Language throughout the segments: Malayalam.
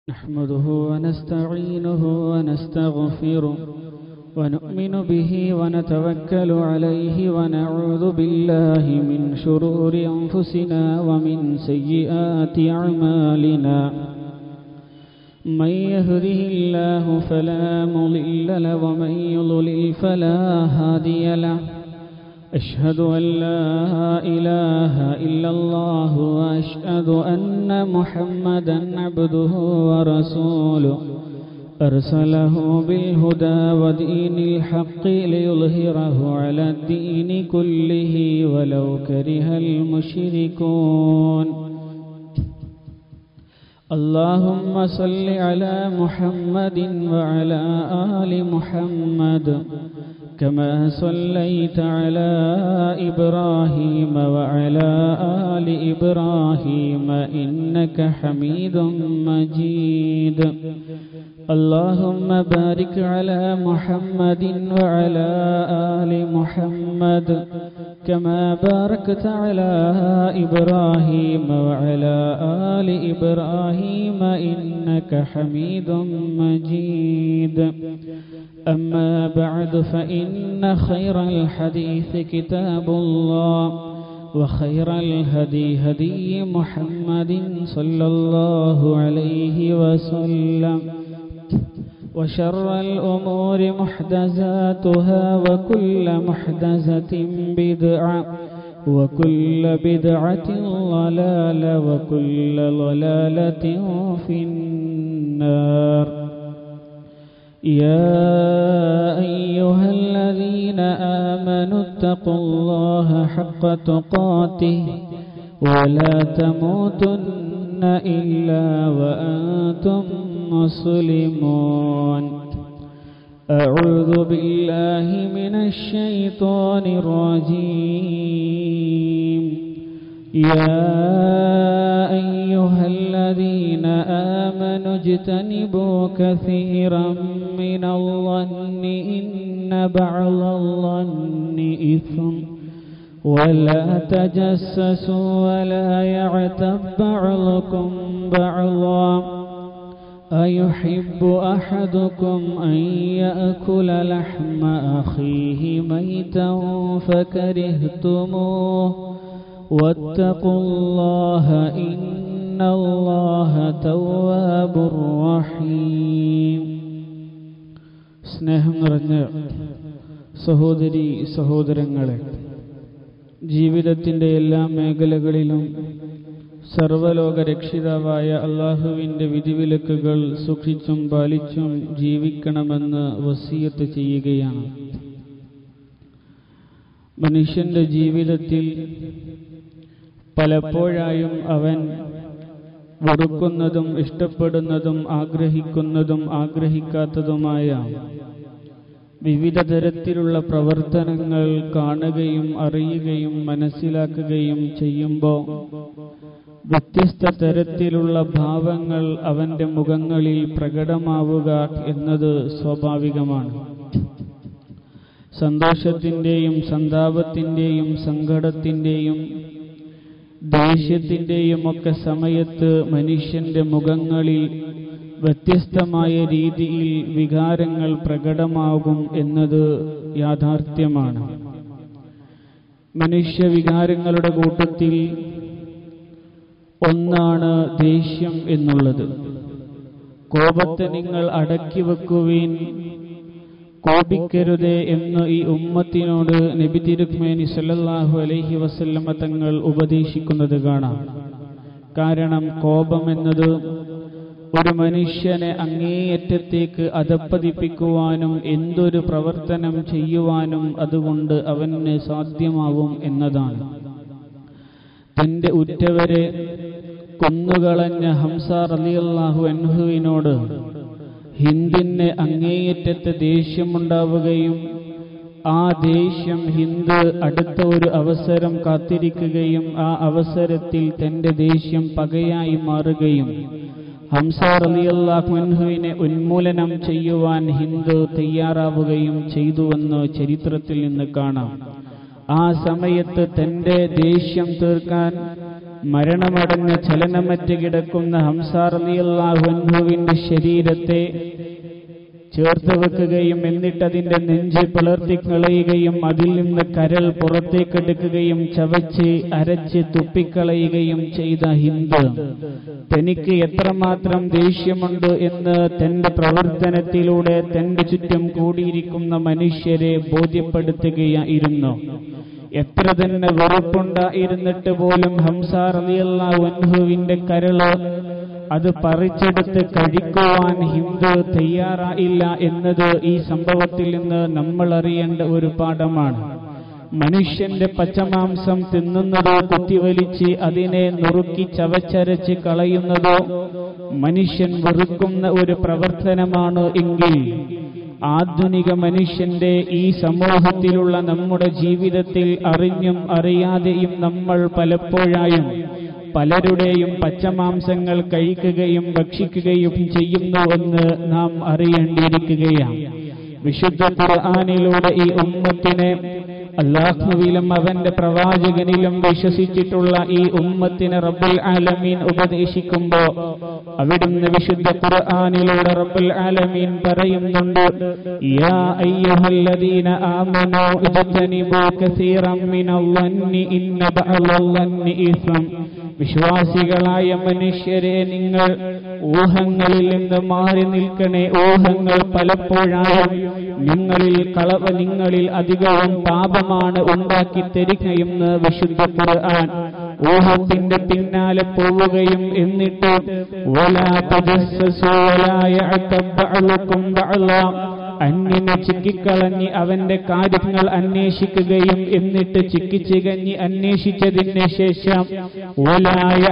نحمده ونستعينه ونستغفره ونؤمن به ونتوكل عليه ونعوذ بالله من شرور أنفسنا ومن سيئات أعمالنا من يهده الله فلا مضل له ومن يضلل فلا هادي له أشهد أن لا إله إلا الله وأشهد أن محمدا عبده ورسوله أرسله بالهدى ودين الحق ليظهره على الدين كله ولو كره المشركون اللهم صل على محمد وعلى آل محمد كما صليت على إبراهيم وعلى آل إبراهيم إنك حميد مجيد اللهم بارك على محمد وعلى آل محمد كما باركت على إبراهيم وعلى آل إبراهيم إنك حميد مجيد أما بعد فإن خير الحديث كتاب الله وخير الهدي هدي محمد صلى الله عليه وسلم وشر الأمور محدثاتها وكل محدثة بدعة وكل بدعة ضلالة وكل ضلالة في النار يا أيها الذين آمنوا اتقوا الله حق تقاته ولا تموتن إلا وأنتم مسلمون أعوذ بالله من الشيطان الرجيم يا أيها الذين آمنوا اجتنبوا كثيرا من الظن إن بعض الظن إثم ولا تجسسوا ولا يعتب بعضكم بعضا أيحب أحدكم أن يأكل لحم أخيه ميتا فكرهتموه واتقوا الله إن الله تواب رحيم സ്നേഹം നിറഞ്ഞ സഹോദരി സഹോദരങ്ങളെ ജീവിതത്തിൻ്റെ എല്ലാ മേഖലകളിലും സർവലോക രക്ഷിതാവായ അള്ളാഹുവിൻ്റെ വിധിവിലക്കുകൾ സൂക്ഷിച്ചും പാലിച്ചും ജീവിക്കണമെന്ന് വസീയത്ത് ചെയ്യുകയാണ് മനുഷ്യന്റെ ജീവിതത്തിൽ പലപ്പോഴായും അവൻ വെറുക്കുന്നതും ഇഷ്ടപ്പെടുന്നതും ആഗ്രഹിക്കുന്നതും ആഗ്രഹിക്കാത്തതുമായ വിവിധ തരത്തിലുള്ള പ്രവർത്തനങ്ങൾ കാണുകയും അറിയുകയും മനസ്സിലാക്കുകയും ചെയ്യുമ്പോൾ വ്യത്യസ്ത തരത്തിലുള്ള ഭാവങ്ങൾ അവന്റെ മുഖങ്ങളിൽ പ്രകടമാവുക എന്നത് സ്വാഭാവികമാണ് സന്തോഷത്തിൻ്റെയും സന്താപത്തിൻ്റെയും സങ്കടത്തിൻ്റെയും ദേഷ്യത്തിൻ്റെയും ഒക്കെ സമയത്ത് മനുഷ്യന്റെ മുഖങ്ങളിൽ വ്യത്യസ്തമായ രീതിയിൽ വികാരങ്ങൾ പ്രകടമാകും എന്നത് യാഥാർത്ഥ്യമാണ് മനുഷ്യ വികാരങ്ങളുടെ കൂട്ടത്തിൽ ഒന്നാണ് ദേഷ്യം എന്നുള്ളത് കോപത്തെ നിങ്ങൾ അടക്കി വെക്കുവീൻ കോപിക്കരുതേ എന്ന് ഈ ഉമ്മത്തിനോട് നബി തിരുക്മേനി സല്ലല്ലാഹു അലൈഹി വസല്ലമ തങ്ങൾ ഉപദേശിക്കുന്നത് കാണാം കാരണം കോപം എന്നത് ഒരു മനുഷ്യനെ അങ്ങേയറ്റത്തേക്ക് അധപ്പതിപ്പിക്കുവാനും എന്തൊരു പ്രവർത്തനം ചെയ്യുവാനും അതുകൊണ്ട് അവന് സാധ്യമാവും എന്നതാണ് തന്റെ ഉറ്റവരെ കൊന്നുകളഞ്ഞ ഹംസ റലിയല്ലാഹു അൻഹുവിനോട് ഹിന്ദിന് അങ്ങേയറ്റത്തെ ദേഷ്യമുണ്ടാവുകയും ആ ദേഷ്യം ഹിന്ദ് അടുത്ത ഒരു അവസരം കാത്തിരിക്കുകയും ആ അവസരത്തിൽ തന്റെ ദേഷ്യം പകയായി മാറുകയും ഹംസ റലിയല്ലാഹു അൻഹുവിനെ ഉന്മൂലനം ചെയ്യുവാൻ ഹിന്ദു തയ്യാറാവുകയും ചെയ്തുവെന്ന് ചരിത്രത്തിൽ നിന്ന് കാണാം ആ സമയത്ത് തന്റെ ദേഷ്യം തീർക്കാൻ മരണമടഞ്ഞ ചലനമറ്റ് കിടക്കുന്ന ഹംസാർ അലിയല്ലാഹുവിന്റെ ശരീരത്തെ ചേർത്ത് വെക്കുകയും എന്നിട്ട് അതിന്റെ നെഞ്ച് പിളർത്തി കളയുകയും അതിൽ നിന്ന് കരൾ പുറത്തേക്കെടുക്കുകയും ചവച്ച് അരച്ച് തുപ്പിക്കളയുകയും ചെയ്ത ഹിന്ദു തനിക്ക് എത്രമാത്രം ദേഷ്യമുണ്ട് എന്ന് തന്റെ പ്രവർത്തനത്തിലൂടെ തന്റെ ചുറ്റും കൂടിയിരിക്കുന്ന മനുഷ്യരെ ബോധ്യപ്പെടുത്തുകയായിരുന്നു എത്ര തന്നെ വെറുപ്പുണ്ടായിരുന്നിട്ട് പോലും ഹംസാർ അലിയല്ലാഹുവിന്റെ കരള് അത് പറിച്ചെടുത്ത് കഴിക്കുവാൻ ഹിന്ദു തയ്യാറായില്ല എന്നത് ഈ സംഭവത്തിൽ നിന്ന് നമ്മൾ അറിയേണ്ട ഒരു പാഠമാണ് മനുഷ്യന്റെ പച്ചമാംസം തിന്നുന്നതോ കുത്തിവലിച്ച് അതിനെ നുറുക്കി ചവച്ചരച്ച് കളയുന്നതോ മനുഷ്യൻ വെറുക്കുന്ന ഒരു പ്രവർത്തനമാണ് എങ്കിൽ ആധുനിക മനുഷ്യന്റെ ഈ സമൂഹത്തിലുള്ള നമ്മുടെ ജീവിതത്തിൽ അറിഞ്ഞും അറിയാതെയും നമ്മൾ പലപ്പോഴായും പലരുടെയും പച്ചമാംസങ്ങൾ കഴിക്കുകയും ഭക്ഷിക്കുകയും ചെയ്യുന്നുവെന്ന് നാം അറിയേണ്ടിയിരിക്കുകയാണ് വിശുദ്ധ ഖുർആാനിലൂടെ ഈ ഉമ്മത്തിനെ അള്ളാഹുവിലും അവന്റെ പ്രവാചകനിലും വിശ്വസിച്ചിട്ടുള്ള ഈ ഉമ്മത്തിനെ റബ്ബുൽ ആലമീൻ ഉപദേശിക്കുമ്പോ അവിടുന്ന് വിശുദ്ധ ഖുർആാനിലൂടെ റബ്ബുൽ ആലമീൻ പറയുന്നുണ്ട് യാ അയ്യുഹല്ലദീന ആമനൂ ഇജ്തനിബൂ കസീറൻ മിനൽ-ളന്നി ഇന്ന ബഅലൽ-ളന്നി ഇസ്ം വിശ്വാസികളായ മനുഷ്യരെ നിങ്ങൾ ഊഹങ്ങളിൽ നിന്ന് മാറി നിൽക്കണേ ഊഹങ്ങൾ പലപ്പോഴായും നിങ്ങളിൽ കളവ നിങ്ങളിൽ അധികവും പാപമാണ് ഉണ്ടാക്കി തരികയെന്ന് വിശുദ്ധ ഖുർആൻ ഊഹത്തിന്റെ പിന്നാലെ പോവുകയും എന്നിട്ട് വലാ തജസ്സസു വലാ യഅതബ് ബഅലുക്കും ബഅലാ അന്യനെ ചിക്കിക്കളഞ്ഞ് അവന്റെ കാര്യങ്ങൾ അന്വേഷിക്കുകയും എന്നിട്ട് ചിക്കിച്ചികഞ്ഞ് അന്വേഷിച്ചതിന് ശേഷം ഓലായ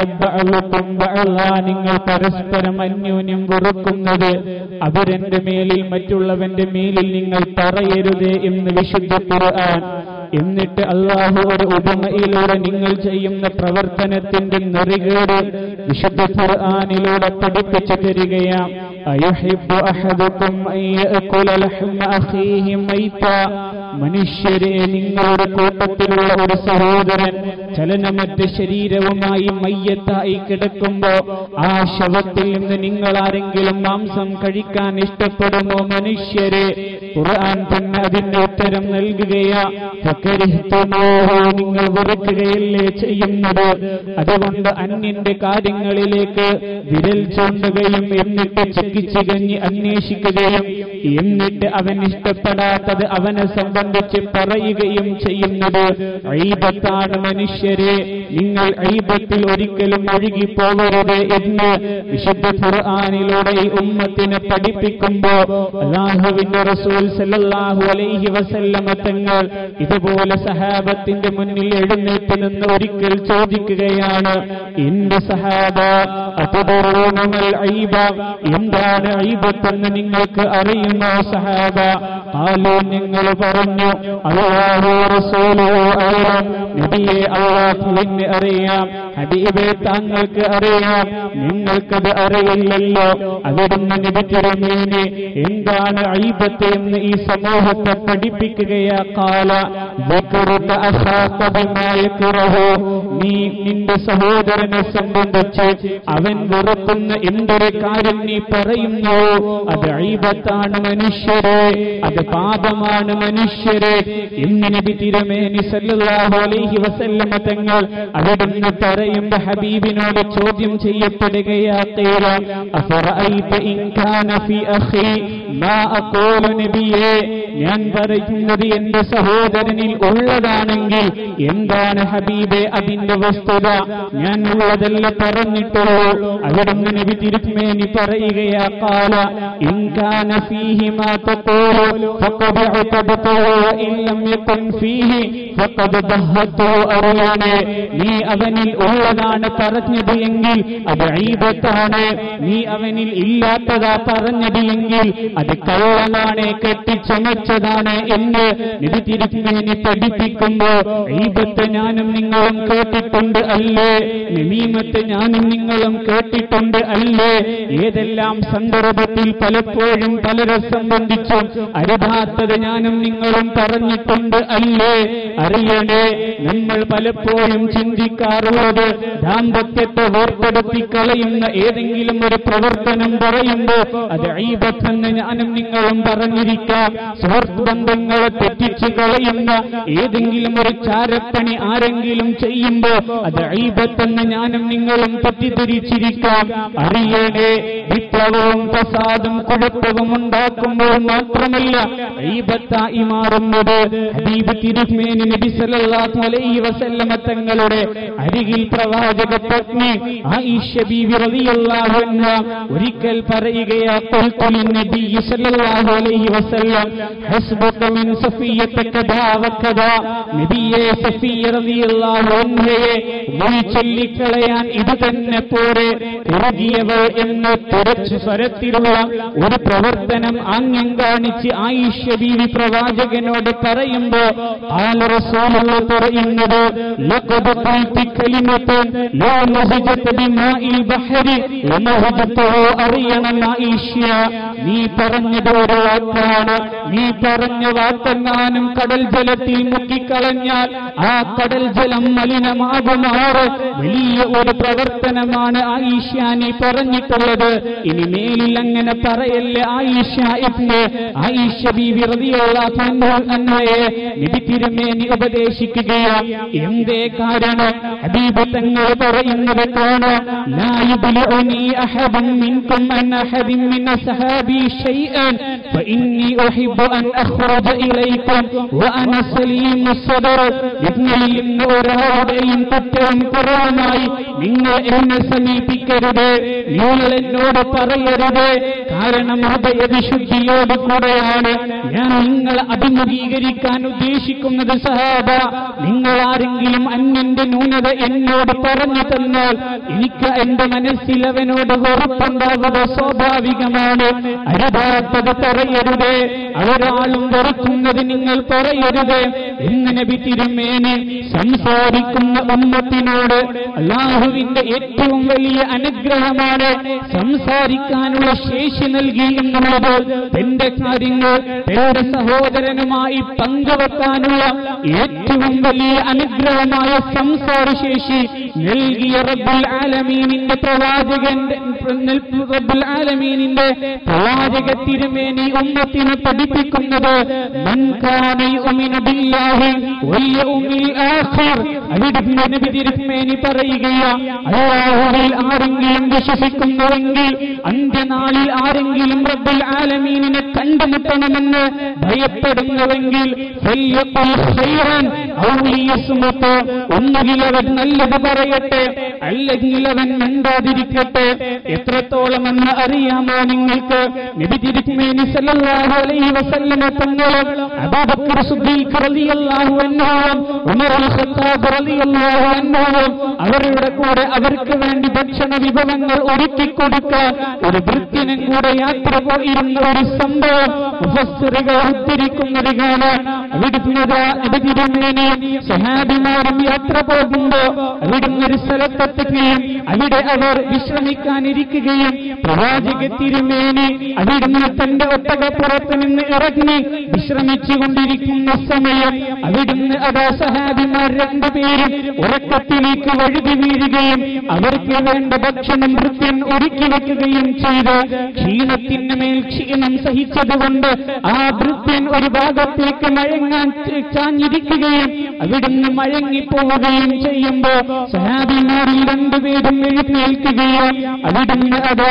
നിങ്ങൾ പരസ്പരം അന്യോന്യം വെറുക്കുന്നത് അവരെന്റെ മേലിൽ മറ്റുള്ളവന്റെ മേലിൽ നിങ്ങൾ പറയരുത് എന്ന് വിശുദ്ധ ഖുർആൻ എന്നിട്ട് അള്ളാഹു ഒരു ഉപമയിലൂടെ നിങ്ങൾ ചെയ്യുന്ന പ്രവർത്തനത്തിന്റെ നെറികേട് വിശുദ്ധ ഖുർആനിലൂടെ പഠിപ്പിച്ചു തരികയാം അയഹിബ്ബു അഹദുക്കും അൻ യഅകുല ലഹ്മ അഖീഹി മൈതാ മനുഷ്യരെ നിങ്ങളുടെ കൂട്ടത്തിലുള്ള ഒരു സഹോദരൻ ചലനമറ്റ ശരീരവുമായി മയ്യത്തായി കിടക്കുമ്പോ ആ ശവത്തിൽ നിന്ന് നിങ്ങൾ ആരെങ്കിലും മാംസം കഴിക്കാൻ ഇഷ്ടപ്പെടുമോ മനുഷ്യരെ ഖുർആൻ തന്നെ അതിന്റെ ഉത്തരം നൽകുകയാ ഫകരിഹ്തുമൂഹു നിങ്ങൾ വെറുക്കുകയല്ലേ ചെയ്യുന്നത് അതുകൊണ്ട് അന്യന്റെ കാര്യങ്ങളിലേക്ക് വിരൽ ചൂണ്ടുകയും എന്നിട്ട് ചിക്കിച്ചികഞ്ഞ് അന്വേഷിക്കുകയും എന്നിട്ട് അവൻ ഇഷ്ടപ്പെടാത്തത് അവനെ സംബന്ധിച്ച് പറയുകയും ചെയ്യുന്നത് ഐബത്താണ് മനുഷ്യരെ നിങ്ങൾ ഐബത്തിൽ ഒരിക്കലും ഒഴുകി പോകരുത് എന്ന് വിശുദ്ധ ഖുർആാനിലൂടെ ഈ ഉമ്മത്തിനെ പഠിപ്പിക്കുമ്പോ അള്ളാഹുവിന്റെ റസൂൽ സല്ലല്ലാഹു അലൈഹി വസല്ലമ തങ്ങൾ ഇതുപോലെ സഹാബത്തിന്റെ മുന്നിൽ എഴുന്നേറ്റ് നിന്ന് ഒരിക്കൽ ചോദിക്കുകയാണ് എന്റെ സഹാബ അതുപോലുമൽ ഐബ എന്താണ് ഐബത്തെന്ന് നിങ്ങൾക്ക് അറിയുമോ സഹാബ ആലോ നിങ്ങൾ പറഞ്ഞു അള്ളാഹു റസൂലോ ആലം നബിയെ അള്ളാഹുവിന് അറിയാം ഹബീബെ താങ്കൾക്ക് അറിയാം നിങ്ങൾക്കത് അറിയില്ലല്ലോ അവിടുന്ന് നബി തിരുമേനി എന്താണ് ഐബത്ത് എന്ന് ഈ സമൂഹത്തെ പഠിപ്പിക്കുകയാ കാല ذكرك أخاك بما يكره നീ നിന്റെ സഹോദരനെ സംബന്ധിച്ച് അവൻ വെറുക്കുന്ന എന്തൊരു കാര്യം നീ പറയുന്നു അത് ഐബത്താണ് മനുഷ്യരെ അത് പാപമാണ് മനുഷ്യരെ എന്ന് നബി തിരുമേനി സല്ലല്ലാഹു അലൈഹി വസല്ലമ തങ്ങൾ അവിടുന്ന് പറയുമ്പോ ഹബീബിനോട് ചോദ്യം ചെയ്യപ്പെടുകയാ ഖീല അഫറഅയ്ത ഇൻ കാന ഫി അഖി മാ അഖൂലു നബിയേ ഞാൻ പറയുന്നത് എന്റെ സഹോദരനിൽ ഉള്ളതാണെങ്കിൽ എന്താണ് ഹബീബെ അതിന്റെ വസ്തുത ഞാൻ ഉള്ളതല്ല പറഞ്ഞിട്ടുള്ളൂ അവിടുന്ന് നബി തിരുമേനി പറയുകയാ കാല ഇൻകാന ഫീഹി മാ തഖൂലു ഫഖദ് അതബതഹു വഇൻ ലം യകുൻ ഫീഹി ഫഖദ് ദഹ്ഹതഹു അറിയാനെ നീ അവനിൽ ഉള്ളതാണ് പറഞ്ഞത് എങ്കിൽ അത് ഐബത്താണ് നീ അവനിൽ ഇല്ലാത്തതാ പറഞ്ഞത് എങ്കിൽ അത് കള്ളമാണ് കെട്ടിച്ചമച്ചതാണ് എന്ന് നിധി തിരുമേനി പഠിപ്പിക്കുമ്പോ ഈപത്ത് ഞാനും നിങ്ങളും കേട്ടിട്ടുണ്ട് അല്ലേ നമീമത്ത് ഞാനും നിങ്ങളും കേട്ടിട്ടുണ്ട് അല്ലേ ഏതെല്ലാം സന്ദർഭത്തിൽ പലപ്പോഴും പലരെ സംബന്ധിച്ചും അരുതാത്തത് ഞാനും നിങ്ങളും പറഞ്ഞിട്ടുണ്ട് അല്ലേ അറിയണേ നമ്മൾ പലപ്പോഴും ചിന്തിക്കാറുള്ളത് ദാമ്പത്യത്തെ വേർപ്പെടുത്തി കളയുന്ന ഏതെങ്കിലും ഒരു പ്രവർത്തനം പറയുമ്പോ അത് ഐബത്തെന്ന് ഞാനും നിങ്ങളും പറഞ്ഞിരിക്കാം സുഹൃത്ത് ബന്ധങ്ങളെ തെറ്റിച്ച് കളയുന്ന ഏതെങ്കിലും ഒരു ചാരപ്പണി ആരെങ്കിലും ചെയ്യുമ്പോ അത് ഐബത്തെന്ന് ഞാനും നിങ്ങളും തെറ്റിദ്ധരിച്ചിരിക്കാം അറിയണേ വിപ്ലവവും പ്രസാദും കുഴപ്പവും ഉണ്ടാക്കുമ്പോൾ മാത്രമല്ല ഐബത്തായി മാറുന്നത് ഹബീബ് തിരുമേനി നബി സല്ലല്ലാഹു അലൈഹി വസല്ലമ തങ്ങളുടെ അരികിൽ പ്രവാചക പത്നി ആയിഷ ബീവി റളിയല്ലാഹു അൻഹ ഒരിക്കൽ പറയുകയാ ഖുൽതു ലിന്നബി സല്ലല്ലാഹു അലൈഹി വസല്ലം ഹസ്ബക മിൻ സഫിയ്യത കദാ വകദാ നബിയെ സഫിയ റളിയല്ലാഹു അൻഹയെ മൊഴി ചൊല്ലിക്കളയാൻ ഇത് തന്നെ പോരെ കുറുകിയവൾ എന്ന് തുറച്ചു സ്വരത്തിലുള്ള ഒരു പ്രവർത്തനം ആംഗ്യം കാണിച്ച് ആയിഷ ബീവി പ്രവാചകനോട് പറയുമ്പോ ആല റസൂലുള്ള പറയുന്നത് ലഖദ് ഖൽതി കലിമത്തൻ ലാ നഹജത ബിമാഇൽ ബഹരി ലനഹജതഹു അറിയണം ആയിഷ നീ പറഞ്ഞത് ഒരു വാക്കാണ് നീ പറഞ്ഞ വാക്കെങ്ങാനും കടൽ ജലത്തിൽ മുക്കിക്കളഞ്ഞാൽ ആ കടൽ ജലം മലിനമാകുമാറ് വലിയ ഒരു പ്രവർത്തനമാണ് ആയിഷ നീ പറഞ്ഞിട്ടുള്ളത് ഇനി മേലിൽ അങ്ങനെ പറയല്ലേ ആയിഷ എന്ന് ആയിഷ ബീവി റളിയല്ലാഹു അൻഹയെ നബി തിരുമേനി ഉപദേശിക്കുകയാ എന്തേ കാരണം ഹബീബ് തങ്ങൾ പറയുന്നത് കാണാം ലാ യുബ്ലിഉനി അഹദൻ മിൻകും അൻ അഹദിൻ മിൻ അസ്ഹാബി ഷൈഅൻ ഫഇന്നി ഉഹിബ്ബു അൻ അഖ്റജ ഇലൈക്കും വഅന സലീമു സദർ നിങ്ങളിൽ നിന്ന് ഒരാളുടെയും കുറ്റവും കുറവുമായി നിങ്ങൾ എന്നെ സമീപിക്കരുത് നിങ്ങൾ എന്നോട് പറയരുത് കാരണം ഹൃദയവിശുദ്ധിയോട് കൂടെയാണ് ഞാൻ നിങ്ങളെ അഭിമുഖീകരിക്കാൻ ഉദ്ദേശിക്കുന്നത് സഹാബ നിങ്ങൾ ആരെങ്കിലും അന്യന്റെ ന്യൂനത എന്നോട് പറഞ്ഞു തന്നാൽ എനിക്ക് എന്റെ മനസ്സിൽ അവനോട് വെറുപ്പുണ്ടാവുക സ്വാഭാവികമാണ് അരുതാത്തത് പറയരുത് അവരാളും വെറുക്കുന്നത് നിങ്ങൾ പറയരുത് എന്ന് നബി തിരുമേനി സംസാരിക്കുന്ന ഉമ്മത്തിനോട് അള്ളാഹുവിന്റെ ഏറ്റവും വലിയ അനുഗ്രഹമാണ് സംസാരിക്കാനുള്ള ശേഷി നൽകി എന്നുള്ളത് തന്റെ കാര്യങ്ങൾ തന്റെ സഹോദരനുമായി പങ്കുവെക്കാനുള്ള ഏറ്റവും വലിയ അനുഗ്രഹമായ സംസാരശേഷി നൽകിയ റബ്ബുൽ ആലമീനിന്റെ പ്രവാചകന്റെ റബ്ബുൽ ആലമീനിന്റെ പ്രവാചക തിരുമേനി ഉമ്മത്തിനെ പഠിപ്പിക്കുന്നത് മൻ കാന യുമിനു ബില്ലാഹി വൽ യൗമിൽ ആഖിർ അവിടുന്ന് നബി തിരുമേനി പറയുകയാ അല്ലാഹുവിൽ ആരെങ്കിലും വിശ്വസിക്കുന്നുവെങ്കിൽ അന്ത്യനാളിൽ ആരെങ്കിലും റബ്ബുൽ ആലമീനിനെ കണ്ടുമുട്ടണമെന്ന് ഭയപ്പെടുന്നുവെങ്കിൽ ഫല്യഖുൽ ഖൈറൻ ഔ ലിയസ്മുത് ഒന്നുകിൽ അവൻ നല്ലത് പറയട്ടെ അല്ലെങ്കിൽ അവൻ മിണ്ടാതിരിക്കട്ടെ എത്രത്തോളമെന്ന് അറിയാമോ നിങ്ങൾക്ക് നബി തിരുമേനി സല്ലല്ലാഹു അലൈഹി വസല്ലമ തങ്ങളും അബൂബക്കർ സിദ്ദീഖ് റളിയല്ലാഹു അൻഹുവും ഉമർ അൽ ഖത്താബ് റളിയല്ലാഹു അൻഹുവും അവരുടെ കൂടെ അവർക്ക് വേണ്ടി ഭക്ഷണ വിഭവങ്ങൾ ഒരുക്കി കൊടുക്കാൻ ഒരു വൃത്തിനും കൂടെ യാത്ര പോയിരുന്ന ഒരു സംഭവം മുഫസ്സിറുകൾ ഉദ്ധരിക്കുന്നത് കാണാൻ അവിടുന്ന് നബി തിരുമേനിയും സഹാബിമാരും യാത്ര പോകുമ്പോ അവിടുന്ന് ഒരു സ്ഥലത്തെത്തുകയും അവിടെ അവർ വിശ്രമിക്കാനിരിക്കുകയും പ്രവാചക തിരുമേനി അവിടുന്ന് തന്റെ ഒട്ടകപ്പുറത്ത് നിന്ന് ഇറങ്ങി വിശ്രമിച്ചുകൊണ്ടിരിക്കുന്ന സമയം അവിടുന്ന് അതാ സഹാബിമാർ രണ്ടുപേരും ഉറക്കത്തിലേക്ക് വഴുതി വീഴുകയും അവർക്ക് വേണ്ട ഭക്ഷണം വൃത്യൻ ഒരുക്കി വെക്കുകയും ചെയ്ത് ക്ഷീണത്തിന് മേൽ ക്ഷീണം സഹിച്ചതുകൊണ്ട് ആ ഭൃത്യൻ ഒരു ഭാഗത്തേക്ക് മഴങ്ങാൻ ചാഞ്ഞിരിക്കുകയും അവിടുന്ന് മഴങ്ങിപ്പോവുകയും ചെയ്യുമ്പോ സഹാബിമാരിൽ രണ്ടുപേരും എഴുന്നേൽക്കുകയും അവിടുന്ന് അതാ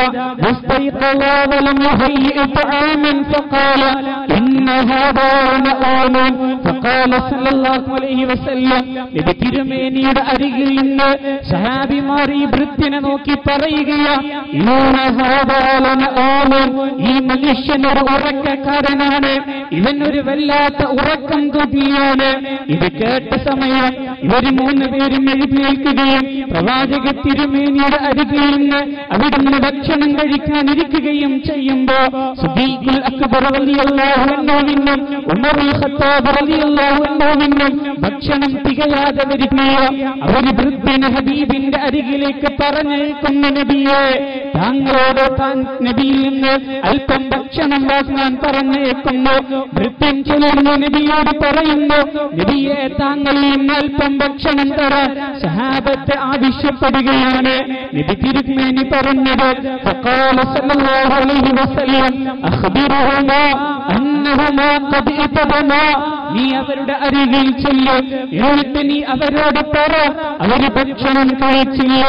ولم يهيئ طعاما فقال إن هذا لآن فقال صلى الله عليه وسلم നബി തിരുമേനിയുടെ അരികിൽ നിന്ന് സഹാബിമാർ ഈ വൃത്തിനെ നോക്കി പറയുകയാ "ഇന്ന ഹാദാ ലആൻ." ഈ മനുഷ്യൻ ഒരു ഉറക്കക്കാരനാണ് ഇവൻ ഒരു വല്ലാത്ത ഉറക്കം തൂക്കിയാണ് ഇത് കേട്ട സമയം ഇവര് മൂന്ന് പേരും എഴുന്നേൽക്കുകയും പ്രവാചക തിരുമേനിയുടെ അരികിൽ നിന്ന് അവിടുന്ന് ഭക്ഷണം കഴിക്കാനിരിക്കുകയും ചെയ്യുമ്പോ സുദീഖുൽ അക്ബർ റളിയല്ലാഹു അൻഹുവിനും ഉമറുൽ ഖത്താബ് റളിയല്ലാഹു അൻഹുവിനും ഭക്ഷണം തികയാതെ വരികയോ അവര് വൃദ്ധന് ഹബീബിന്റെ അരികിലേക്ക് പറഞ്ഞേക്കുന്ന നബിയെ താങ്കളോട് താൻ നബിയിൽ നിന്ന് അല്പം ഭക്ഷണം വാങ്ങാൻ പറഞ്ഞേക്കുന്നു വൃദ്ധൻ ചെല്ലുന്നു നബിയോട് പറയുന്നു നബിയെ താങ്കളിൽ നിന്ന് അല്പം ഭക്ഷണം തരാൻ സഹാബത്ത് ആവശ്യപ്പെടുകയാണ് നബി തിരുമേനി പറഞ്ഞത് فقال صلى الله عليه وسلم أخبرهما أنهما قد اتبنا നീ അവരുടെ അരികിൽ ചെല്ല് എന്നിട്ട് നീ അവരോട് പറ അവര് ഭക്ഷണം കഴിച്ചില്ലേ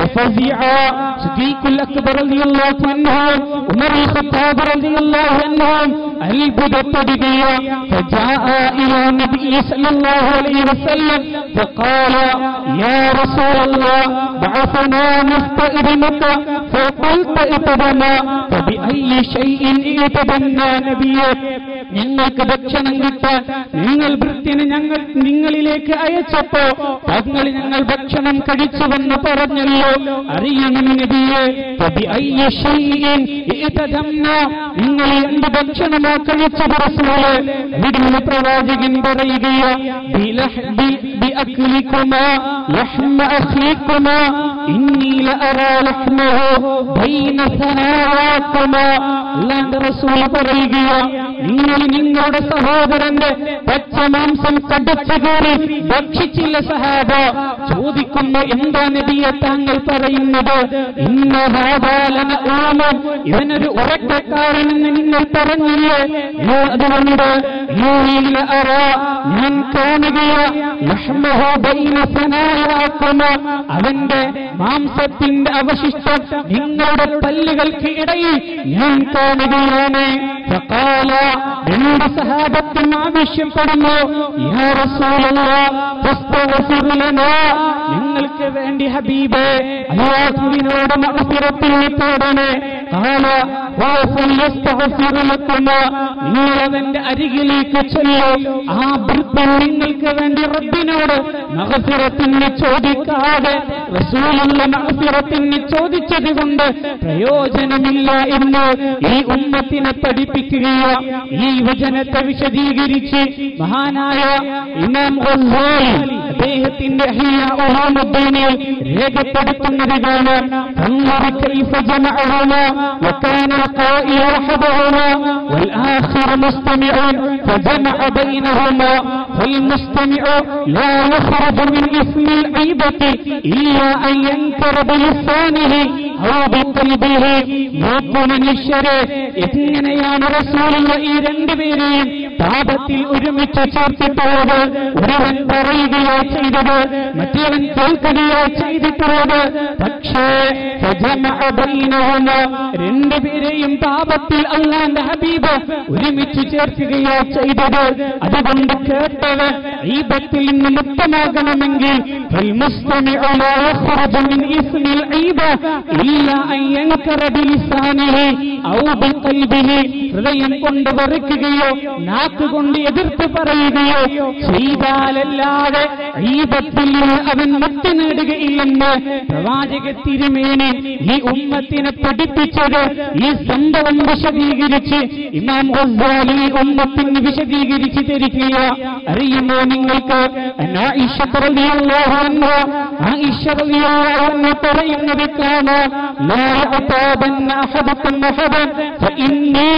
ففزع صديق الأكبر رضي الله عنه عمر الخطاب رضي الله عنه അത്ഭുതപ്പെടുകയോ فجاء إلى النبي صلى الله عليه وسلم فقال يا رسول الله بعثنا نستأذنك فقلت اتبنا فبأي شيء اتبنا نبيك ഞങ്ങൾക്ക് ഭക്ഷണം കിട്ടാൻ നിങ്ങൾ വൃത്തിന് ഞങ്ങൾ നിങ്ങളിലേക്ക് അയച്ചപ്പോ തങ്ങൾ ഞങ്ങൾ ഭക്ഷണം കഴിച്ചുവെന്ന് പറഞ്ഞല്ലോ അറിയണം നബിയെ فبأي شيء ائتدمنا നിങ്ങൾ എന്ത് ഭക്ഷണമോ കഴിച്ചത് റസൂല് അവിടുന്ന് പ്രവാചകൻ പറയുകയോ ബിലഹ്- ബി- ബിഅക്ലിക്കുമാ ലഹ്മ അഖീക്കുമാ ഇന്നി ലഅറാ ലഹ്മഹു ബൈന സനാവാക്കുമാ അല്ലാണ്ട് റസൂൽ പറയുകയോ നിങ്ങൾ നിങ്ങളുടെ സഹോദരന്റെ പച്ചമാംസം കടച്ചു കയറി ഭക്ഷിച്ചില്ല സഹാബ ചോദിക്കുമ്പോ എന്താ നബിയെ താങ്കൾ പറയുന്നത് ഇന്ന ഹാബാലന ഊമം ഇവനൊരു ഉറക്കക്കാരനെന്ന് നിങ്ങൾ പറഞ്ഞില്ലേ ഏ, അതുകൊണ്ട് യൂനില അറ ഞാൻ കാണുകയോ ലഹ്മഹു ബൈന സനായാക്കുമ അവന്റെ മാംസത്തിന്റെ അവശിഷ്ടം നിങ്ങളുടെ പല്ലുകൾക്ക് ഇടയിൽ ഞാൻ കാണുകയാണ് فقال രണ്ട് സഹാബത്തും ആവശ്യപ്പെടുന്നു യാ റസൂലല്ലാഹ് ഫസ്തഗ്ഫിർ ലനാ നിങ്ങൾക്ക് വേണ്ടി ഹബീബേ അല്ലാഹുവിനോട് മഗ്ഫിറത്തിന് തേടണേ قال وَفَلْيَسْتَغْفِرْ لَكُمَا നിങ്ങൾ അവന്റെ അരികിലേക്ക് ചെല്ലു ആ വൃദ്ധൻ നിങ്ങൾക്ക് വേണ്ടി റബ്ബിനോട് മഹഫിറത്തിന് ചോദിക്കാതെ റസൂലുള്ള മഹഫിറത്തിന് ചോദിച്ചത് കൊണ്ട് പ്രയോജനമില്ല എന്ന് ഈ ഉമ്മത്തിനെ പഠിപ്പിക്കുകയോ ഈ വചനത്തെ വിശദീകരിച്ച് മഹാനായ ഇമാം ഗസ്സാലി അദ്ദേഹത്തിന്റെ ഇഹ്യാ ഉലൂമുദ്ദീനിൽ രേഖപ്പെടുത്തുന്നത് കാണാം فانظر كيف جمعهما وكان القائل وحدهما والآخر مستمع فجمع بينهما فالمستمع لا يخرج من اسم العيبة إلا أن ينكر بلسانه أو بقلبه നോക്കു മനുഷ്യരെ എങ്ങനെയാണ് റസൂലുള്ള ഈ രണ്ടുപേരെയും പാപത്തിൽ ഒരുമിച്ച് ചേർത്തിട്ടുള്ളത് ഒരുവൻ പറയുകയോ ചെയ്തത് മറ്റവൻ കേൾക്കുകയോ ചെയ്തിട്ടുള്ളത് പക്ഷേ فجمع بينهما രണ്ടുപേരെയും പാപത്തിൽ അള്ളാന്റെ ഹബീബ് ഒരുമിച്ച് ചേർക്കുകയോ ചെയ്തത് അതുകൊണ്ട് കേട്ടത് ഈബത്തിൽ നിന്ന് മുക്തമാകണമെങ്കിൽ فالمستمع لا يخرج من اسم العيبة إلا أن ينكر بلسانه أو بقلبه ഹൃദയം കൊണ്ട് വെറുക്കുകയോ നാക്കുകൊണ്ട് എതിർത്ത് പറയുകയോ ചെയ്താലല്ലാതെ ഈബത്തിൽ നിന്ന് അവൻ മുക്തി നേടുകയില്ലെന്ന് പ്രവാചക തിരുമേനി ഈ ഉമ്മത്തിനെ പഠിപ്പിച്ചത് ഈ സംഭവം വിശദീകരിച്ച് ഇമാം ഗസ്സാലി ഈ ഉമ്മത്തിന് വിശദീകരിച്ച് തരികയ അറിയുമോ നിങ്ങൾക്ക് ആയിഷ റളിയല്ലാഹു അൻഹ ആയിഷ റളിയല്ലാഹു അൻഹ പറയുന്നത് കാണാം لا يعتابن أحدكم أحدا فإني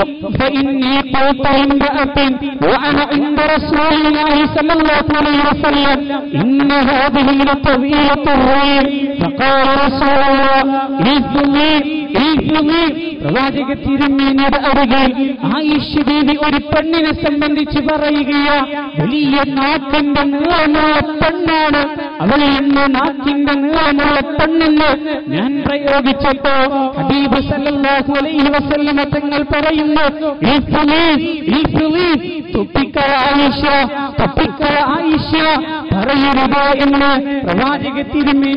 فإني قلت امرأة وأنا عند رسول الله صلى الله عليه وسلم إن هذه لطويلة الريح فقال رسول الله إذني إذني പ്രവാചക തിരുമേനിയുടെ അരികിൽ ആയിഷ ബീവി ഒരു പെണ്ണിനെ സംബന്ധിച്ച് പറയുകയ വലിയ നാക്കിന്റെ നീളമുള്ള പെണ്ണാണ് അവളിൽ നിന്ന് നാക്കിന്റെ നീളമുള്ള പെണ്ണെന്ന് ഞാൻ പ്രയോഗിച്ചപ്പോ ഹബീബ് സല്ലല്ലാഹു അലൈഹി വസല്ലമ തങ്ങൾ പറയുന്നു "ഇൽഫുലി, ഇൽഫുലി, തുപ്പിക്കള ആയിഷ തപ്പിക്കള ആയിഷ പറയരുത് എന്ന് പ്രവാചക തിരുമേനി പഠിപ്പിച്ചു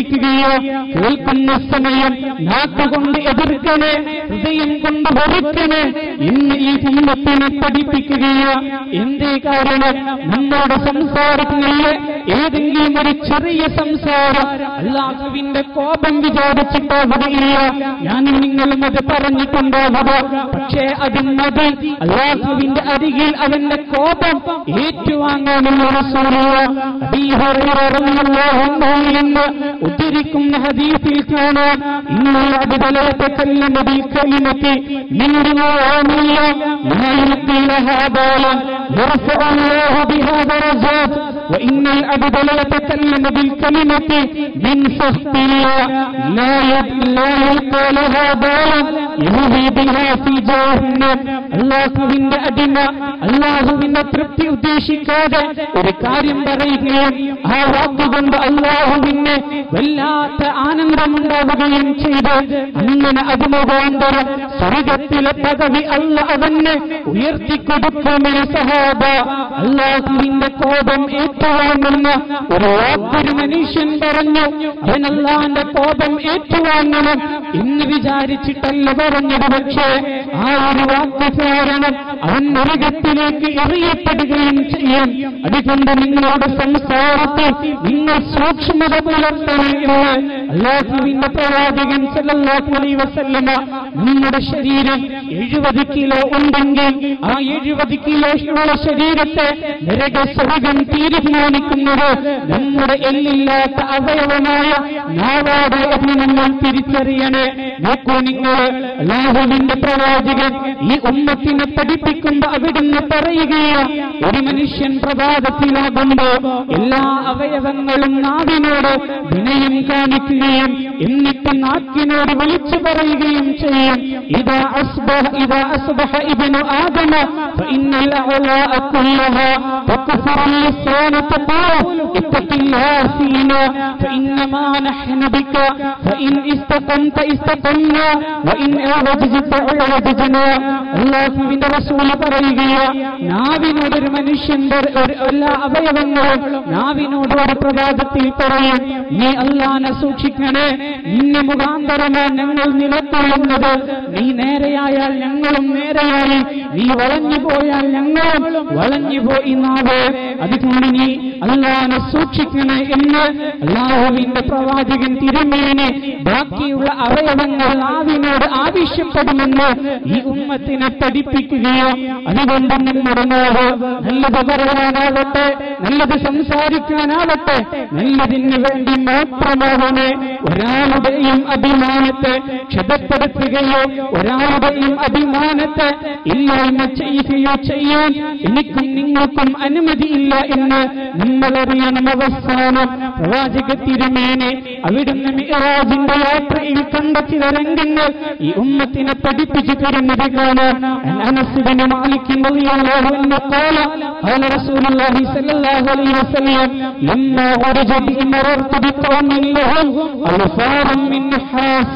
പഠിപ്പിക്കുകയോ കേൾക്കുന്ന സമയം നാക്കുകൊണ്ട് എതിർക്കണേ ഹൃദയം കൊണ്ട് വെറുക്കണേ ഇന്ന് ഈ ഉമ്മത്തിനെ പഠിപ്പിക്കുകയോ എന്തേ കാരണം നമ്മുടെ സംസാരങ്ങളിൽ ഏതെങ്കിലും ഒരു ചെറിയ സംസാരം അള്ളാഹുവിന്റെ കോപം വിചാരിച്ചിട്ടാവുകയില്ല ഞാനും നിങ്ങളും അത് പറഞ്ഞിട്ടുണ്ടാവുക പക്ഷേ അതിന്നത് അള്ളാഹുവിന്റെ അരികിൽ അവന്റെ കോപം ഏറ്റുവാങ്ങാനുള്ള റസൂലുള്ള അബീ ഹുറൈറ റളിയല്ലാഹു അൻഹു എന്ന് ഉദ്ധരിക്കുന്ന ഹദീസിൽ കാണാം ഇന്നൽ അബ്ദല യതകല്ലമ ബിൽ കലിമത്തി മിൻ ദുആമിയ ലാ യുൽഖി ലഹാ ബാലൻ يرفع الله بها درجات وإن العبد ليتكلم بالكلمة من سخط الله لا لا يلقى لها بالا يهوي بها في جهنم അള്ളാഹുവിന്റെ അടിമ അള്ളാഹുവിന്റെ തൃപ്തി ഉദ്ദേശിക്കാതെ ഒരു കാര്യം പറയുകയും ആ വാക്കുകൊണ്ട് അള്ളാഹുവിന് വല്ലാത്ത ആനന്ദമുണ്ടാവുകയും ചെയ്ത് അങ്ങനെ അത് മുഖാന്തരം സ്വർഗത്തിലെ പദവി അല്ല അവന് ഉയർത്തിക്കൊടുക്കുമേ സഹാബ അള്ളാഹുവിന്റെ കോപം ഏറ്റുവാങ്ങുന്ന ഒരു വാക്കൊരു മനുഷ്യൻ പറഞ്ഞു അവൻ അള്ളാന്റെ കോപം ഏറ്റുവാങ്ങണം എന്ന് വിചാരിച്ചിട്ടല്ല പറഞ്ഞത് പക്ഷേ ആ ഒരു വാക്ക് കാരണം അവൻ നരകത്തിലേക്ക് എറിയപ്പെടുകയും ചെയ്യും അതുകൊണ്ട് നിങ്ങളുടെ സംസാരത്തിൽ നിങ്ങൾ സൂക്ഷ്മത പുലർത്തണം എന്ന് അള്ളാഹുവിന്റെ പ്രവാചകൻ സല്ലല്ലാഹു അലൈഹി വസല്ലമ നമ്മുടെ ശരീരം എഴുപത് കിലോ ഉണ്ടെങ്കിൽ ആ എഴുപത് കിലോ ഉള്ള ശരീരത്തെ നരക സ്വർഗം തീരുമാനിക്കുന്നത് നമ്മുടെ എല്ലില്ലാത്ത അവയവമായ നാവാടെ എന്ന് നമ്മൾ തിരിച്ചറിയണേ നോക്കൂ നിങ്ങൾ അള്ളാഹുവിന്റെ പ്രവാചകൻ ഈ ഉമ്മത്തിനെ പഠിപ്പിക്കുമ്പോ അവിടുന്ന് പറയുകയോ ഒരു മനുഷ്യൻ പ്രഭാതത്തിലാകുമ്പോ എല്ലാ അവയവങ്ങളും നാവിനോട് വിനയം കാണിക്കുകയും എന്നിട്ട് നാക്കിനോട് വിളിച്ചു പറയുകയും ചെയ്യും ഇതാ അസ്ബഹ ഇതാ അസ്ബഹ ഇബ്നു ആദമ فإن الأعلاء كلها وكفر اللسان تقول اتق الله فينا فإنما نحن بك فإن استقمت استقمنا وإن أعوجزت أعوجزنا അള്ളാഹുവിന്റെ റസൂല് പറയുകയോ നാവിനോട് ഒരു മനുഷ്യന്റെ ഒരു എല്ലാ അവയവങ്ങളും നാവിനോട് ഒരു പ്രഭാതത്തിൽ പറയും നീ അള്ളാനെ സൂക്ഷിക്കണേ നിന്നെ മുഖാന്തരമോ ഞങ്ങൾ നിലക്കൊള്ളുന്നത് നീ നേരെയായാൽ ഞങ്ങളും നേരെയായി നീ വളഞ്ഞു പോയാൽ ഞങ്ങളും വളഞ്ഞു പോയി നാവ് അതുകൊണ്ട് നീ അള്ളാനെ സൂക്ഷിക്കണേ എന്ന് അള്ളാഹുവിന്റെ പ്രവാചകൻ തിരുമേനെ ബാക്കിയുള്ള അവയവങ്ങൾ നാവിനോട് ആവശ്യപ്പെടുമെന്ന് ഈ ഉമ്മത്തിനെ പഠിപ്പിക്കുകയോ അതുകൊണ്ട് നമ്മുടെ നാവ് നല്ലത് പറയാനാവട്ടെ നല്ലത് സംസാരിക്കാനാവട്ടെ നല്ലതിന് വേണ്ടി മാത്രമാവണേ ഒരാളുടെയും അഭിമാനത്തെ ക്ഷതപ്പെടുത്തുകയോ ഒരാളുടെയും അഭിമാനത്തെ ഇല്ലായ്മ ചെയ്യുകയോ ചെയ്യാൻ എനിക്കും നിങ്ങൾക്കും അനുമതിയില്ല എന്ന് നമ്മളറിയണം അവസാനം പ്രവാചക തിരുമേനെ അവിടുന്ന് മിറാജിന്റെ യാത്രയിൽ കണ്ട ചില രംഗങ്ങൾ ഈ ഉമ്മത്തിനെ പഠിപ്പിച്ചു തരുന്നത് കാണാം أنس بن مالك رضي الله عنه قال قال رسول الله صلى الله عليه وسلم لما عرج بي مررت بقوم لهم ألفار من نحاس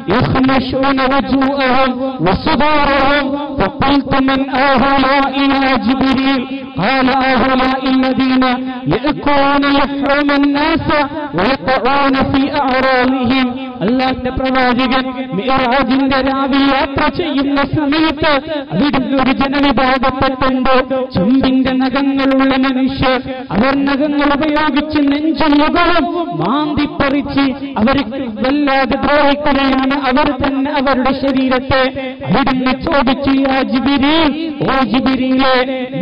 يخمشون وجوههم وصدورهم فقلت من هؤلاء يا جبريل قال هؤلاء الذين يأكلون لحوم الناس ويقعون في أعراضهم അള്ളാന്റെ പ്രവാചകൻ മിറാജിന്റെ രാവിൽ യാത്ര ചെയ്യുന്ന സമയത്ത് അവിടുന്ന് ഒരു ജനവിഭാഗപ്പെട്ടുണ്ട് ചുണ്ടിന്റെ നഖങ്ങളുള്ള മനുഷ്യർ അവർ നഖങ്ങൾ ഉപയോഗിച്ച് നെഞ്ചും മുഖവും മാന്തിപ്പറിച്ച് അവർക്ക് വല്ലാതെ ദ്രോഹിക്കുകയാണ് അവർ തന്നെ അവരുടെ ശരീരത്തെ അവിടുന്ന് ചോദിച്ചു യാ ജിബിരിൽ ഓ ജിബിരിലെ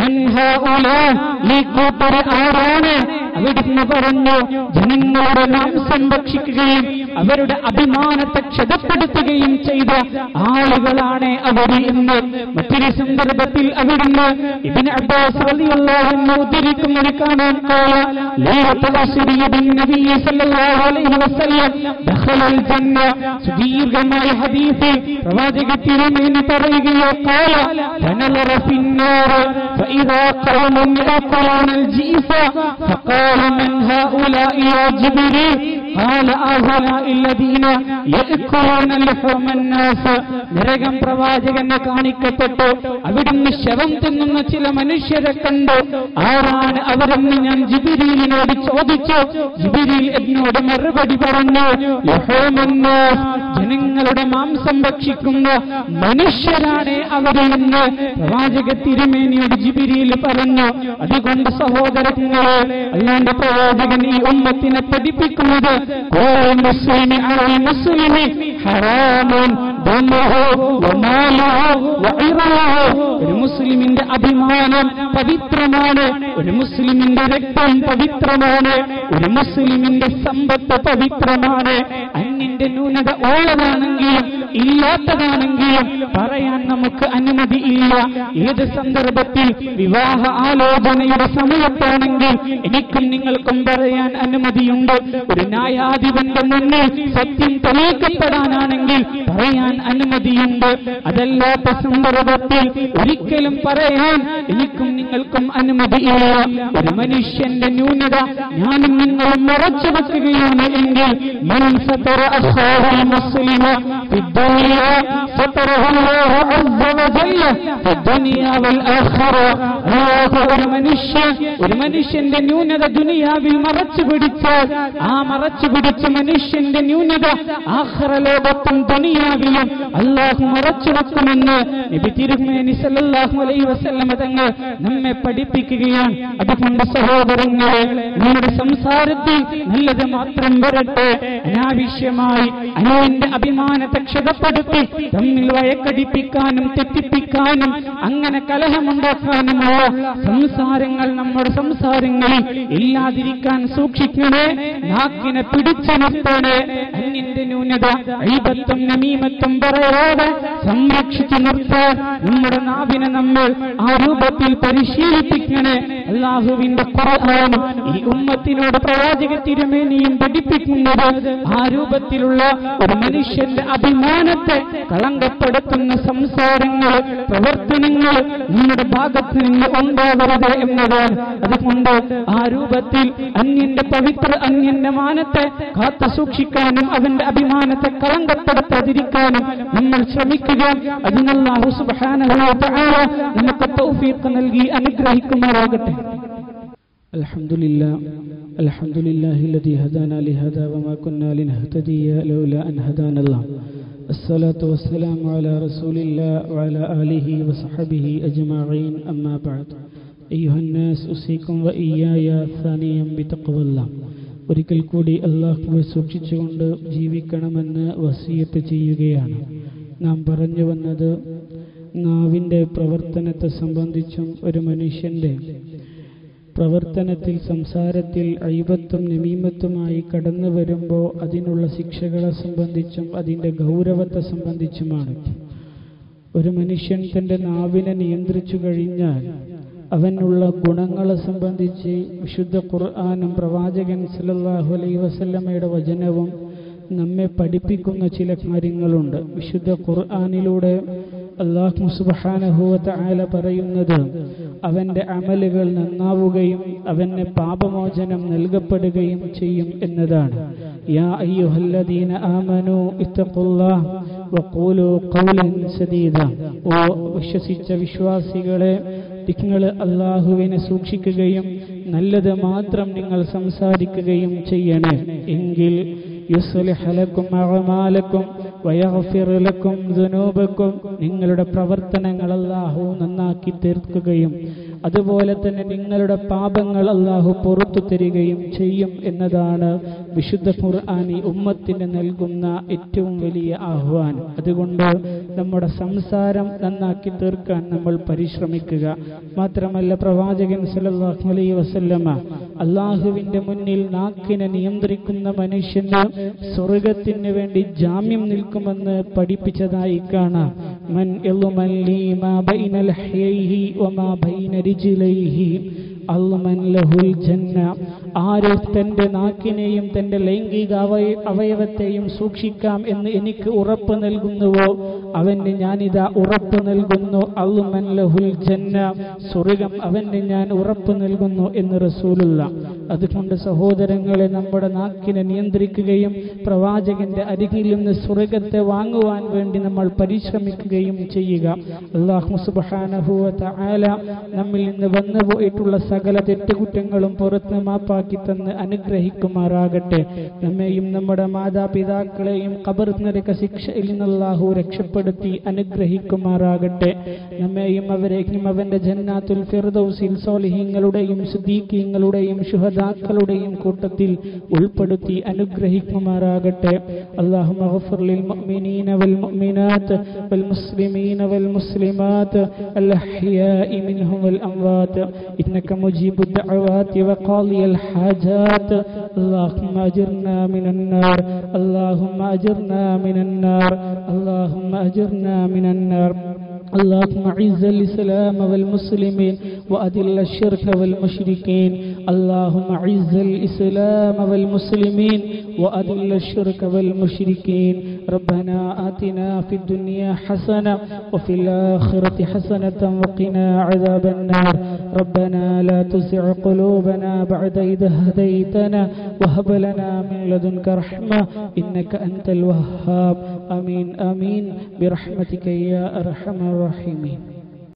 ഈ കൂട്ടർ ആരാണ് അവിടുന്ന് പറഞ്ഞു ജനങ്ങളുടെ മാംസം ഭക്ഷിക്കുകയും അവരുടെ അഭിമാനത്തെ ക്ഷതപ്പെടുത്തുകയും ചെയ്ത ആളുകളാണ് അവർ എന്ന് മറ്റൊരു സന്ദർഭത്തിൽ അവിടുന്ന് ഇതിന് അബ്ബാസ് റളിയല്ലാഹു അൻഹു ഉദ്ധരിക്കുന്നത് കാണാൻ قال ليلة العصر بالنبي صلى الله عليه وسلم دخل الجنة സുദീർഘമായ ഹദീസിൽ പ്രവാചക തിരുമേനി പറയുകയോ قال فنظر في النار فإذا قوم يأكلون الجيف فقال من هؤلاء يا جبريل قال هؤلاء الذين يأكلون لحوم الناس നരകം പ്രവാചകനെ കാണിക്കപ്പെട്ടു അവിടുന്ന് ശവം തിന്നുന്ന ചില മനുഷ്യരെ കണ്ടു ആരാണ് അവരെന്ന് ഞാൻ ജിബിരിയിലിനോട് ചോദിച്ചു ജിബിരിയിൽ എന്നോട് മറുപടി പറഞ്ഞു ലഹോമന്നാസ് ജനങ്ങളുടെ മാംസം ഭക്ഷിക്കുന്ന മനുഷ്യരാണ് അവരെന്ന് പ്രവാചക തിരുമേനിയോട് ജിബിരിയിൽ പറഞ്ഞു അതുകൊണ്ട് സഹോദരങ്ങളെ അല്ലാണ്ട് പ്രവാചകൻ ഈ ഉമ്മത്തിനെ പഠിപ്പിക്കുന്നത് "കുല്ലു മുസ്ലിമി അലൽ മുസ്ലിമി ഹറാമുൻ ദമുഹു വമാലുഹു വഇറഹു." ഒരു മുസ്ലിമിന്റെ അഭിമാനം പവിത്രമാണ് ഒരു മുസ്ലിമിന്റെ രക്തം പവിത്രമാണ് ഒരു മുസ്ലിമിന്റെ സമ്പത്ത് പവിത്രമാണ് അന്യന്റെ ന്യൂനത ഉള്ളതാണെങ്കിലും ഇല്ലാത്തതാണെങ്കിലും പറയാൻ നമുക്ക് അനുമതി ഇല്ല ഏത് സന്ദർഭത്തിൽ വിവാഹ ആലോചനയുടെ സമയത്താണെങ്കിൽ എനിക്കും നിങ്ങൾക്കും പറയാൻ അനുമതിയുണ്ട് ഒരു ന്യായാധിപന്റെ മുന്നിൽ സത്യം തെളിയിക്കപ്പെടാനാണെങ്കിൽ പറയാൻ അനുമതിയുണ്ട് അതല്ലാത്ത സന്ദർഭത്തിൽ ഒരിക്കലും പറയാൻ എനിക്കും നിങ്ങൾക്കും അനുമതിയില്ല ഒരു മനുഷ്യന്റെ ന്യൂനത ഞാനും നിങ്ങളും മറച്ചു വെക്കുകയാണ് എങ്കിൽ മൻ സതറ അഖാഹുൽ മുസ്ലിമ ഫിദ്ദുനിയ സതറഹു അല്ലാഹു അസ്സ വജല്ല ഫിദ്ദുനിയ വൽ ആഖിറ അല്ലാഹു ഒരു മനുഷ്യൻ ഒരു മനുഷ്യന്റെ ന്യൂനത ദുനിയാവിൽ മറച്ചു പിടിച്ചാൽ ആ മറച്ചു പിടിച്ച മനുഷ്യന്റെ ന്യൂനത ആഖിറ ലോകത്തും ദുനിയാവിലും അല്ലാഹു മറച്ചു വെക്കുമെന്ന് നബി തിരുമേനി സല്ലല്ലാഹു അലൈഹി വസല്ലമ തങ്ങൾ നമ്മെ പഠിപ്പിക്കുകയാണ് അതുകൊണ്ട് സഹോദരങ്ങളെ നമ്മുടെ സംസാരത്തിൽ നല്ലത് മാത്രം വരട്ടെ അനാവശ്യമായി അനുവിന്റെ അഭിമാനത്തെ ക്ഷതപ്പെടുത്തി തമ്മിൽ വഴക്കടിപ്പിക്കാനും തെറ്റിപ്പിക്കാനും അങ്ങനെ കലഹമുണ്ടാക്കാനുമുള്ള സംസാരങ്ങൾ നമ്മുടെ സംസാരങ്ങളിൽ ഇല്ലാതിരിക്കാൻ സൂക്ഷിക്കണേ നാക്കിനെ പിടിച്ചു നിർത്തണേ അന്യന്റെ ന്യൂനത ഐബത്തും നമീമത്തും പറയാതെ സംരക്ഷിച്ചു നിർത്താൻ നമ്മുടെ നാവിനെ നമ്മൾ ആ രൂപത്തിൽ പരിശീലിപ്പിക്കണേ അള്ളാഹുവിന്റെ ഖുർആനും ഈ ഉമ്മത്തിനോട് പ്രവാചക തിരുമേനിയും പഠിപ്പിക്കുന്നത് ആ രൂപത്തിലുള്ള ഒരു മനുഷ്യന്റെ അഭിമാനത്തെ കളങ്കപ്പെടുത്തുന്ന സംസാരങ്ങൾ പ്രവർത്തനങ്ങൾ നമ്മുടെ ഭാഗത്ത് നിന്ന് ഉണ്ടാവരുത് എന്നതാണ് അതുകൊണ്ട് ആ രൂപത്തിൽ അന്യന്റെ പവിത്ര അന്യന്റെ മാനത്തെ കാത്തു സൂക്ഷിക്കാനും അവന്റെ അഭിമാനത്തെ കളങ്കപ്പെടുത്താതിരിക്കാനും നമ്മൾ ശ്രമിക്കുക അതിനല്ലാഹു സുബ്ഹാനഹു വ തആല നമുക്ക് തൗഫീഖ് നൽകി അനുഗ്രഹിക്കുമാറാകട്ടെ الحمد لله الحمد لله الذي هدانا لهذا وما كنا لنهتدي لولا أن هدانا الله الصلاة والسلام على رسول الله وعلى آله وصحبه أجمعين أما بعد أيها الناس أوصيكم وإياي ثانيا بتقوى الله ഒരിക്കൽ കൂടി അള്ളാഹുവെ സൂക്ഷിച്ചുകൊണ്ട് ജീവിക്കണമെന്ന് വസീയത്ത് ചെയ്യുകയാണ് നാം പറഞ്ഞു വന്നത് നാവിൻ്റെ പ്രവർത്തനത്തെ സംബന്ധിച്ചും ഒരു മനുഷ്യൻ്റെ പ്രവർത്തനത്തിൽ സംസാരത്തിൽ അയ്പത്തും നമീമത്തുമായി കടന്നു വരുമ്പോൾ അതിനുള്ള ശിക്ഷകളെ സംബന്ധിച്ചും അതിൻ്റെ ഗൗരവത്തെ സംബന്ധിച്ചുമാണ് ഒരു മനുഷ്യൻ തൻ്റെ നാവിനെ നിയന്ത്രിച്ചു കഴിഞ്ഞാൽ അവനുള്ള ഗുണങ്ങളെ സംബന്ധിച്ച് വിശുദ്ധ ഖുർആാനും പ്രവാചകൻ സല്ലല്ലാഹു അലൈഹി വസല്ലമയുടെ വചനവും നമ്മെ പഠിപ്പിക്കുന്ന ചില കാര്യങ്ങളുണ്ട് വിശുദ്ധ ഖുർആാനിലൂടെ അള്ളാഹു സുബാനഹുവത്ത ആല പറയുന്നത് അവന്റെ അമലുകൾ നന്നാവുകയും അവന് പാപമോചനം നൽകപ്പെടുകയും ചെയ്യും എന്നതാണ് യാ അയ്യുഹല്ലദീന ആമനു ഇത്തഖുല്ലാഹ് വഖൂലു ഖൗലൻ സദീദ ഓ വിശ്വസിച്ച വിശ്വാസികളെ നിങ്ങൾ അള്ളാഹുവിനെ സൂക്ഷിക്കുകയും നല്ലത് മാത്രം നിങ്ങൾ സംസാരിക്കുകയും ചെയ്യണേ എങ്കിൽ യുസ്ലിഹ ലക്കും അഅമാലക്കും വയഗ്ഫിർ ലക്കും ദുനൂബക്കും നിങ്ങളുടെ പ്രവർത്തനങ്ങൾ അല്ലാഹു നന്നാക്കി തീർക്കുകയും അതുപോലെ തന്നെ നിങ്ങളുടെ പാപങ്ങൾ അല്ലാഹു പുറത്തു തരികയും ചെയ്യും എന്നതാണ് വിശുദ്ധ ഖുർആനി ഉമ്മത്തിന് നൽകുന്ന ഏറ്റവും വലിയ ആഹ്വാനം അതുകൊണ്ട് നമ്മുടെ സംസാരം നന്നാക്കി തീർക്കാൻ നമ്മൾ പരിശ്രമിക്കുക മാത്രമല്ല പ്രവാചകൻ സല്ലല്ലാഹു അലൈഹി വസല്ലമ അള്ളാഹുവിന്റെ മുന്നിൽ നാക്കിനെ നിയന്ത്രിക്കുന്ന മനുഷ്യന് സ്വർഗത്തിന് വേണ്ടി ജാമ്യം നിൽക്കുമെന്ന് പഠിപ്പിച്ചതായി കാണാം മൻ യളുമൻ ലീ മാ ബൈന ലഹ്യൈഹി വമാ ബൈന റിജ്ലൈഹി അൽമൻ ലഹുൽ ജന്ന ആര് തന്റെ നാക്കിനെയും തന്റെ ലൈംഗിക അവയ അവയവത്തെയും സൂക്ഷിക്കാം എന്ന് എനിക്ക് ഉറപ്പ് നൽകുന്നുവോ അവന് ഞാനിതാ ഉറപ്പ് നൽകുന്നു അള്ളുമൻ ലഹുൽ ജന്ന സ്വർഗം അവന് ഞാൻ ഉറപ്പ് നൽകുന്നു എന്ന് റസൂലുള്ള അതുകൊണ്ട് സഹോദരങ്ങളെ നമ്മുടെ നാക്കിനെ നിയന്ത്രിക്കുകയും പ്രവാചകന്റെ അരികിൽ നിന്ന് സ്വർഗത്തെ വാങ്ങുവാൻ വേണ്ടി നമ്മൾ പരിശ്രമിക്കുകയും ചെയ്യുക അള്ളാഹു സുബാനഹുവ ആല നമ്മിൽ നിന്ന് വന്നു പോയിട്ടുള്ള സകല തെറ്റുകുറ്റങ്ങളും പുറത്ത് മാപ്പാക്കി തന്ന് അനുഗ്രഹിക്കുമാറാകട്ടെ നമ്മെയും നമ്മുടെ മാതാപിതാക്കളെയും കബർ നരക ശിക്ഷയിൽ നിന്ന് അള്ളാഹു രക്ഷപ്പെടുത്തി അനുഗ്രഹിക്കുമാറാകട്ടെ നമ്മെയും അവരെയും അവന്റെ ജന്നാത്തുൽ ഫിർദൗസിൽ സോലിഹീങ്ങളുടെയും സുദ്ദീഖീങ്ങളുടെയും ശുഹദാക്കളുടെയും കൂട്ടത്തിൽ ഉൾപ്പെടുത്തി അനുഗ്രഹിക്കുമാറാകട്ടെ അള്ളാഹു للمؤمنين والمؤمنات والمسلمين والمسلمات الأحياء منهم والأموات إنك مجيب الدعوات وقاضي الحاجات اللهم أجرنا من النار اللهم أجرنا من النار اللهم أجرنا من النار اللهم اعز الاسلام والمسلمين واذل الشرك والمشركين اللهم اعز الاسلام والمسلمين واذل الشرك والمشركين ربنا آتنا في الدنيا حسنة وفي الآخرة حسنة وقنا عذاب النار ربنا لا تزع قلوبنا بعد إذ هديتنا وهب لنا من لدنك رحمة إنك أنت الوهاب آمين آمين برحمتك يا أرحم الراحمين